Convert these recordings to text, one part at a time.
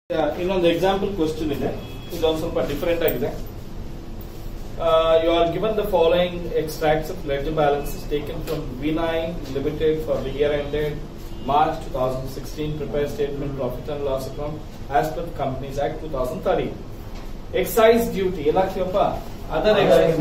ಇನ್ನೊಂದು example question ಇದೆ ಇದೊಂದು ಸ್ವಲ್ಪ ಡಿಫರೆಂಟ್ ಆಗಿದೆ you are given the following extracts of letter balance taken from Vinay limited for the year ended March two thousand sixteen prepare statement profit and loss account as per companies act two thousand thirty excise duty ಎಲ್ಲಾಗ್ತೀವಪ್ಪ other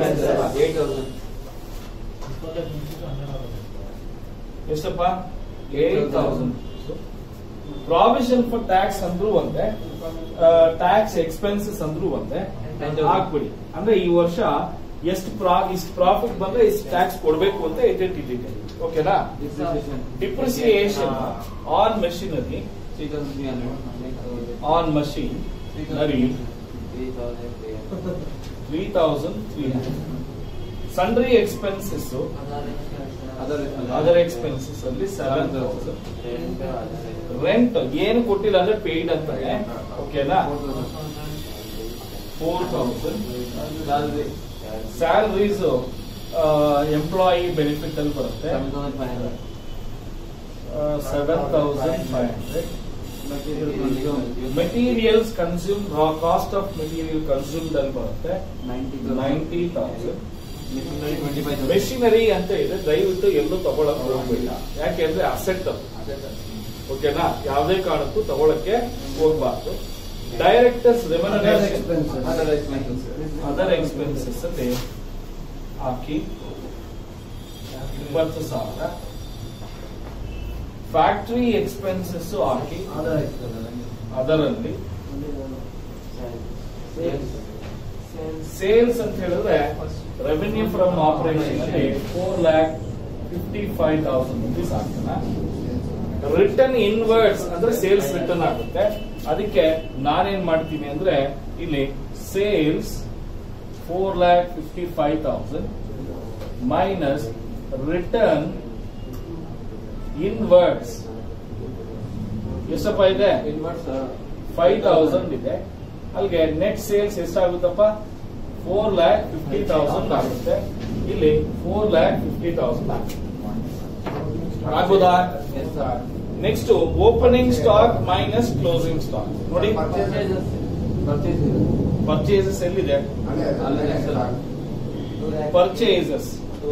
ಎಷ್ಟಪ್ಪ eight thousand provision for tax ಅಂದ್ರೂ ಒಂದೇ tax expenses ಅಂದ್ರೂ ಒಂದೇ ಹಾಕ್ಬಿಡಿ ಅಂದ್ರೆ ಈ ವರ್ಷ ಎಷ್ಟು ಪ್ರಾ ಇಷ್ಟು ಪ್ರಾಫಿಟ್ ಬಂದ್ರೆ ಇಷ್ಟು ಟ್ಯಾಕ್ಸ್ ಕೊಡಬೇಕು ಅಂತ ಇಟ್ಟಿಟ್ಟಿದ್ದೀನಿ ಓಕೆನಾ depreciation on machinery on machinery three thousand three sundry expenses other expenses ಅಲ್ಲಿ ಸೆವೆನ್ ತೌಸಂಡ್ ರೆಂಟ್ ಏನು ಕೊಟ್ಟಿಲ್ಲ ಅಂದ್ರೆ ಪೇಯ್ಡ್ ಅಂತಾನೆ ಓಕೆನಾ four thousand salaries employee benefit ಅಲ್ಲಿ ಬರುತ್ತೆ seven thousand five hundred materials consume cost of material consumed ಅಲ್ಲಿ ಬರುತ್ತೆ ನೈಂಟಿ ತೌಸಂಡ್ ಮೆಷಿನರಿ ಅಂತ ಇದೆ ದಯವಿಟ್ಟು ಎಲ್ಲೂ ತಗೊಳಕ್ ಹೋಗ್ಬೇಡ ಯಾಕೆಂದ್ರೆ ಅಸೆಟ್ ಅದು ಓಕೆನಾ ಯಾವುದೇ ಕಾರಣಕ್ಕೂ ತಗೊಳಕ್ಕೆ ಹೋಗ್ಬಾರ್ದು ಡೈರೆಕ್ಟರ್ಸ್ ರೆಮ್ಯುನರೇಷನ್ ಅದರ್ ಎಕ್ಸ್ಪೆನ್ಸಸ್ ಅಲ್ಲಿ ಹಾಕಿ ಇಪ್ಪತ್ತು ಸಾವಿರ ಫ್ಯಾಕ್ಟರಿ ಎಕ್ಸ್ಪೆನ್ಸಸ್ ಹಾಕಿ ಅದರಲ್ಲಿ ಸೇಲ್ಸ್ ಅಂತ ಹೇಳಿದ್ರೆ ರೆವೆನ್ಯೂ ಫ್ರಮ್ ಆಪರೇಷನ್ ಅಲ್ಲಿ four lakh fifty five thousand rupees ಆಗ್ತಾನೆ ರಿಟರ್ನ್ ಇನ್ವರ್ಡ್ಸ್ ಅಂದ್ರೆ ಸೇಲ್ಸ್ ರಿಟರ್ನ್ ಆಗುತ್ತೆ ಅದಕ್ಕೆ ನಾನೇನ್ ಮಾಡ್ತೀನಿ ಅಂದ್ರೆ ಇಲ್ಲಿ sales four lakh fifty five thousand minus return inwards ಎಷ್ಟಪ್ಪ ಇದೆ ಫೈವ್ ತೌಸಂಡ್ ಇದೆ ಅಲ್ಲಿಗೆ ನೆಟ್ ಸೇಲ್ಸ್ ಎಷ್ಟಾಗುತ್ತಪ್ಪ ಫೋರ್ ಲ್ಯಾಕ್ ಫಿಫ್ಟಿ ತೌಸಂಡ್ ಆಗುತ್ತೆ ಇಲ್ಲಿ ಫೋರ್ ಲ್ಯಾಕ್ ಫಿಫ್ಟಿ ತೌಸಂಡ್ ಆಗುತ್ತೆ ಆಗ್ಬೋದಾ next opening stock minus closing stock ನೋಡಿ ಪರ್ಚೇಸಸ್ ಎಲ್ಲಿದೆ ಪರ್ಚೇಸಸ್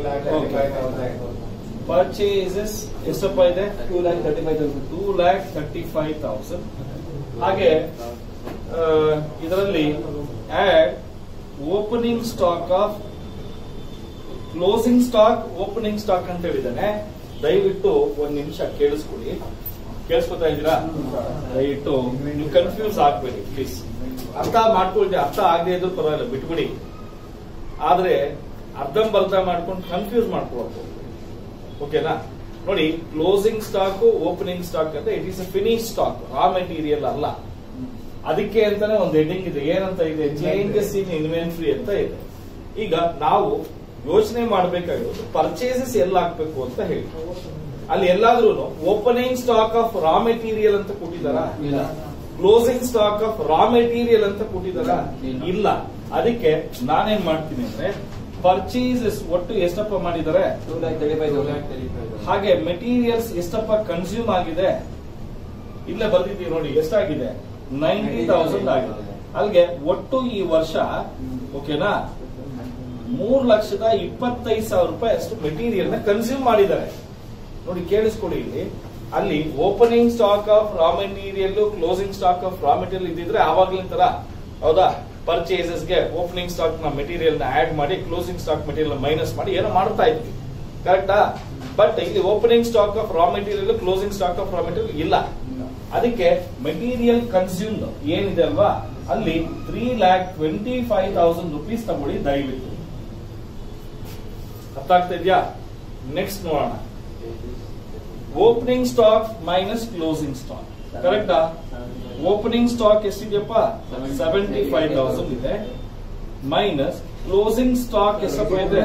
ಪರ್ಚೇಸಸ್ ಎಷ್ಟಪ್ಪ ಇದೆ two lakh thirty five thousand two lakh thirty five thousand ಹಾಗೆ ಇದರಲ್ಲಿ add opening stock of closing stock opening stock ಅಂತ ಹೇಳಿದ್ದಾನೆ ದಯವಿಟ್ಟು ಒಂದ್ ನಿಮಿಷ ಕೇಳಿಸ್ಕೊಡಿ ಕೇಳಿಸ್ಕೊತಾ ಇದ್ದೀರಾ ದಯವಿಟ್ಟು ನೀವು ಕನ್ಫ್ಯೂಸ್ ಆಗ್ಬೇಡಿ ಪ್ಲೀಸ್ ಅರ್ಥ ಮಾಡ್ಕೊಳ್ತೀವಿ ಅರ್ಥ ಆಗದೆ ಇದ್ರು ಪರವಾಗಿಲ್ಲ ಬಿಟ್ಬಿಡಿ ಆದ್ರೆ ಅರ್ಧಂಬರ್ಧ ಮಾಡ್ಕೊಂಡು ಕನ್ಫ್ಯೂಸ್ ಮಾಡ್ಕೊಳಕ್ ಓಕೆನಾ ನೋಡಿ ಕ್ಲೋಸಿಂಗ್ ಸ್ಟಾಕ್ ಓಪನಿಂಗ್ ಸ್ಟಾಕ್ ಅಂತ it is a finish stock raw material ಅಲ್ಲ ಅದಕ್ಕೆ ಅಂತಾನೆ ಒಂದು ಹೆಡ್ಡಿಂಗ್ ಇದೆ ಏನಂತ ಇದೆ ಚೇಂಜಸ್ ಇನ್ ಇನ್ವೆಂಟ್ರಿ ಅಂತ ಇದೆ ಈಗ ನಾವು ಯೋಚನೆ ಮಾಡಬೇಕಾಗಿರೋದು ಪರ್ಚೇಸಸ್ ಎಲ್ಲ ಹಾಕ್ಬೇಕು ಅಂತ ಹೇಳಿ ಅಲ್ಲಿ ಎಲ್ಲಾದ್ರೂ opening stock of raw material ಅಂತ ಕೊಟ್ಟಿದಾರ closing stock of raw material ಅಂತ ಕೊಟ್ಟಿದಾರ ಇಲ್ಲ ಅದಕ್ಕೆ ನಾನೇನ್ ಮಾಡ್ತೀನಿ ಅಂದ್ರೆ ಪರ್ಚೇಸಸ್ ಒಟ್ಟು ಎಷ್ಟಪ್ಪ ಮಾಡಿದ್ದಾರೆ ಹಾಗೆ ಮೆಟೀರಿಯಲ್ಸ್ ಎಷ್ಟಪ್ಪ ಕನ್ಸ್ಯೂಮ್ ಆಗಿದೆ ಇಲ್ಲೇ ಬರ್ದಿದ್ದೀವಿ ನೋಡಿ ಎಷ್ಟಾಗಿದೆ ನೈಂಟಿ ತೌಸಂಡ್ ಆಗಿದೆ ಅಲ್ಲಿಗೆ ಒಟ್ಟು ಈ ವರ್ಷ ಓಕೆನಾ ಮೂರ್ ಲಕ್ಷದ ಇಪ್ಪತ್ತೈದು ಸಾವಿರ ರೂಪಾಯಿ ಅಷ್ಟು ಮೆಟೀರಿಯಲ್ ನ ಕನ್ಸ್ಯೂಮ್ ಮಾಡಿದ್ದಾರೆ ನೋಡಿ ಕೇಳಿಸ್ಕೊಡಿ ಇಲ್ಲಿ ಅಲ್ಲಿ opening stock of raw material closing stock of raw material ಇದ್ದಿದ್ರೆ ಆವಾಗ್ಲಿನ ತರ ಹೌದಾ ಪರ್ಚೇಸಸ್ ಗೆ ಓಪನಿಂಗ್ ಸ್ಟಾಕ್ ನ ಮೆಟೀರಿಯಲ್ ನ ಆಡ್ ಮಾಡಿ ಕ್ಲೋಸಿಂಗ್ ಸ್ಟಾಕ್ ಮೆಟೀರಿಯಲ್ ಮೈನಸ್ ಮಾಡಿ ಏನೋ ಮಾಡ್ತಾ ಇದ್ವಿ ಕರೆಕ್ಟಾ ಬಟ್ ಇಲ್ಲಿ opening stock of raw material closing stock of raw material ಇಲ್ಲ ಅದಕ್ಕೆ ಮೆಟೀರಿಯಲ್ ಕನ್ಸ್ಯೂಮ್ ಏನಿದೆ ಅಲ್ವಾ ಅಲ್ಲಿ three lakh twenty five thousand rupees ತಗೊಳ್ಳಿ ದಯವಿಟ್ಟು ಅರ್ಥ ಆಗ್ತಾ ಇದೆಯಾ ನೆಕ್ಸ್ಟ್ ನೋಡೋಣ opening stock minus closing stock ಕರೆಕ್ಟಾ ಓಪನಿಂಗ್ ಸ್ಟಾಕ್ ಎಷ್ಟಿದೆಯಪ್ಪ ಸೆವೆಂಟಿ ಫೈವ್ ತೌಸಂಡ್ ಇದೆ ಮೈನಸ್ ಕ್ಲೋಸಿಂಗ್ ಸ್ಟಾಕ್ ಎಷ್ಟಪ್ಪ ಇದೆ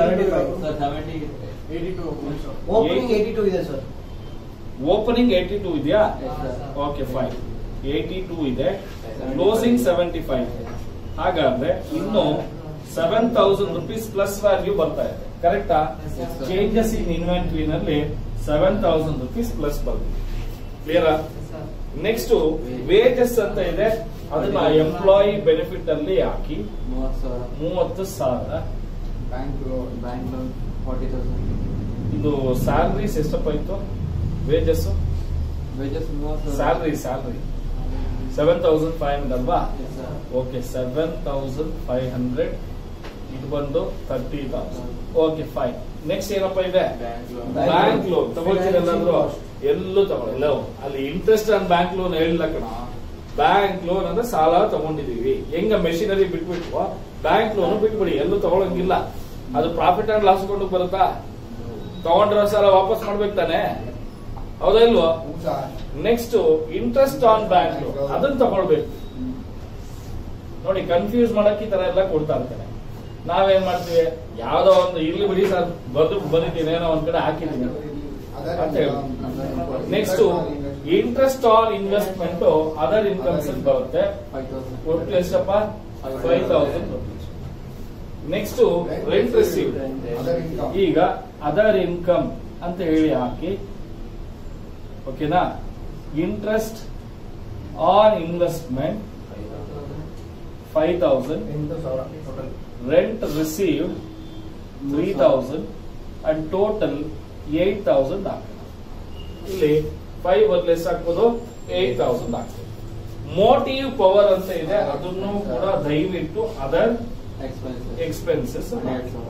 ಓಪನಿಂಗ್ ಏಟಿ ಟೂ ಇದೆ ಸರ್ ಓಪನಿಂಗ್ ಏಟಿ ಟೂ ಇದೆಯಾ ಓಕೆ ಫೈನ್ ಏಟಿ ಟೂ ಇದೆ ಕ್ಲೋಸಿಂಗ್ ಸೆವೆಂಟಿ ಫೈವ್ ಹಾಗಾದ್ರೆ ಇನ್ನು seven thousand rupees plus value ಬರ್ತಾ ಇದೆ ಕರೆಕ್ಟಾ ಚೇಂಜಸ್ ಇನ್ ಇನ್ವೆಂಟ್ರಿ ನಲ್ಲಿ ಸೆವೆನ್ ತೌಸಂಡ್ ರುಪೀಸ್ ಪ್ಲಸ್ ಬಂದಿದೆ ಕ್ಲಿಯರಾ ನೆಕ್ಸ್ಟ್ ವೇಜಸ್ ಅಂತ ಇದೆ ಅದನ್ನ ಎಂಪ್ಲಾಯಿ ಬೆನಿಫಿಟ್ ಅಲ್ಲಿ ಹಾಕಿ ಮೂವತ್ತು ಸಾವಿರ ಮೂವತ್ತು ಸಾವಿರ bank bank loan forty thousand ಇದು ಸ್ಯಾಲರೀಸ್ ಎಷ್ಟಪ್ಪ ಇತ್ತು ವೇಜಸ್ ವೇಜಸ್ ಮೂವತ್ತು salary salary seven thousand five hundred ಅಲ್ವಾ Yes, sir. Okay seven thousand five hundred ಇದು ಬಂದು thirty thousand okay fine next ಏನಪ್ಪ ಇದೆ bank loan Bank bank loan. Loan ತಗೊಳ್ತೀರಲ್ಲಾದ್ರು Financing ಎಲ್ಲೂ ತಗೊಳ್ಳಿಲ್ಲ ಅಲ್ಲಿ ಇಂಟ್ರೆಸ್ಟ್ ಆನ್ ಬ್ಯಾಂಕ್ ಲೋನ್ ಹೇಳಿಲ್ಲ ಕಣ ಬ್ಯಾಂಕ್ ಲೋನ್ ಅಂದ್ರೆ ಸಾಲ ತಗೊಂಡಿದೀವಿ ಹೆಂಗ ಮೆಷಿನರಿ ಬಿಟ್ಬಿಟ್ಟು ಬ್ಯಾಂಕ್ ಲೋನ್ ಬಿಟ್ಬಿಡಿ ಎಲ್ಲೂ ತಗೊಳಂಗಿಲ್ಲ ಅದು ಪ್ರಾಫಿಟ್ ಅಂಡ್ ಲಾಸ್ ಕೊಂಡು ಬರುತ್ತಾ ತಗೊಂಡಿರೋ ಸಾಲ ವಾಪಸ್ ಮಾಡ್ಬೇಕು ತಾನೆ ಹೌದಾ ಇಲ್ವೋ next interest on bank loan ಅದನ್ನ ತಗೊಳ್ಬೇಕು ನೋಡಿ ಕನ್ಫ್ಯೂಸ್ ಮಾಡಕ್ ಈ ತರ ಎಲ್ಲ ಕೊಡ್ತಾ ಇರ್ತಾರೆ ನಾವೇನ್ ಮಾಡ್ತೀವಿ ಯಾವ್ದೋ ಒಂದು ಇಲ್ಲಿ ಬಿಡಿ ಸರ್ ಬದು ಬಂದಿದ್ದೀನಿ ಏನೋ ಒಂದ್ ಕಡೆ ಹಾಕಿದ್ದೀನಿ ಅಂತ ಹೇಳಿ next interest on investment other incomes ಬರುತ್ತೆ ಫೈವ್ ತೌಸಂಡ್ ಒಟ್ಟು ಎಷ್ಟಪ್ಪ five thousand next rent receive ಈಗ ಅದರ್ ಇನ್ಕಮ್ ಅಂತ ಹೇಳಿ ಹಾಕಿ ಓಕೆನಾ interest on investment five thousand ಎಂಟು ಸಾವಿರ total rent receive three thousand and total eight thousand ಹಾಕೋಣ ಇಲ್ಲಿ ಫೈವ್ ಬದಲು ಎಷ್ಟು ಹಾಕ್ಬೋದು ಏಟ್ ತೌಸಂಡ್ ಹಾಕ್ಬೋದು ಮೋಟಿವ್ ಪವರ್ ಅಂತ ಇದೆ ಅದನ್ನು ಕೂಡ ದಯವಿಟ್ಟು ಅದರ್ ಎಕ್ಸ್ಪೆನ್ಸಸ್ ಎಕ್ಸ್ಪೆನ್ಸಸ್ ಹನ್ನೆರಡು ಸಾವಿರ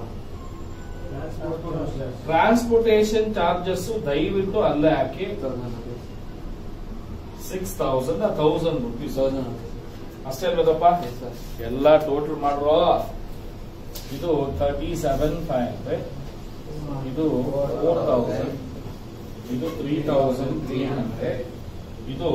ಟ್ರಾನ್ಸ್ಪೋರ್ಟೇಷನ್ ಚಾರ್ಜಸ್ ದಯವಿಟ್ಟು ಅಲ್ಲೇ ಹಾಕಿ thousand rupees six thousand thousand rupees thousand rupees ಅಷ್ಟೇ ಅಲ್ವದಪ್ಪ ಎಸ್ ಸರ್ ಎಲ್ಲ ಟೋಟಲ್ ಮಾಡ್ರೋ ಇದು ತರ್ಟಿ ಸೆವೆನ್ ಫೈವ್ ಹಂಡ್ರೆಡ್ ಇದು ಫೋರ್ ತೌಸಂಡ್ ಇದು ತ್ರೀ ತೌಸಂಡ್ ತ್ರೀ ಹಂಡ್ರೆಡ್ ಇದು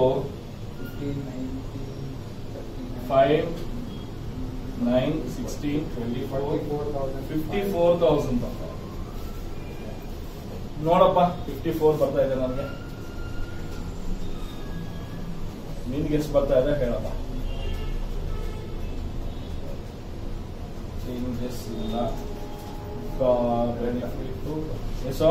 five nine sixteen twenty four fifty four thousand ನೋಡಪ್ಪ ಫಿಫ್ಟಿ ಫೋರ್ ಬರ್ತಾ ಇದೆ ನನಗೆ ನಿನ್ಗೆ ಎಷ್ಟು ಬರ್ತಾ ಇದೆ ಹೇಳಪ್ಪ ಚೇಂಜಸ್ ಇಲ್ಲ ಬೆನಿಫಿಟ್ ಎಸೋ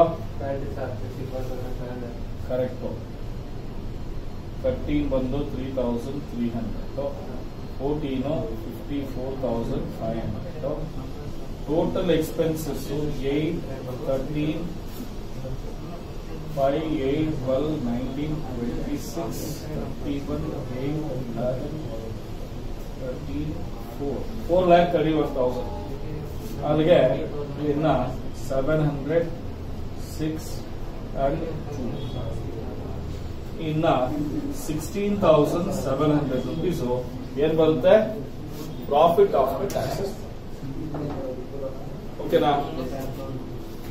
ಕರೆಕ್ಟ್ ಥರ್ಟೀನ್ ಬಂದು three thousand three hundred fourteen fifty four thousand five hundred total expenses eight thirteen five eight twelve nineteen twenty six thirty one eight eleven thirteen four four lakh thirty one thousand ಅಲ್ಲಿಗೆ ಇನ್ನ seven hundred six and ಇನ್ನ sixteen thousand seven hundred rupees ಏನ್ ಬರುತ್ತೆ profit after taxes ಓಕೆನಾ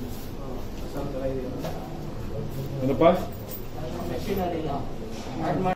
ಏನಪ್ಪ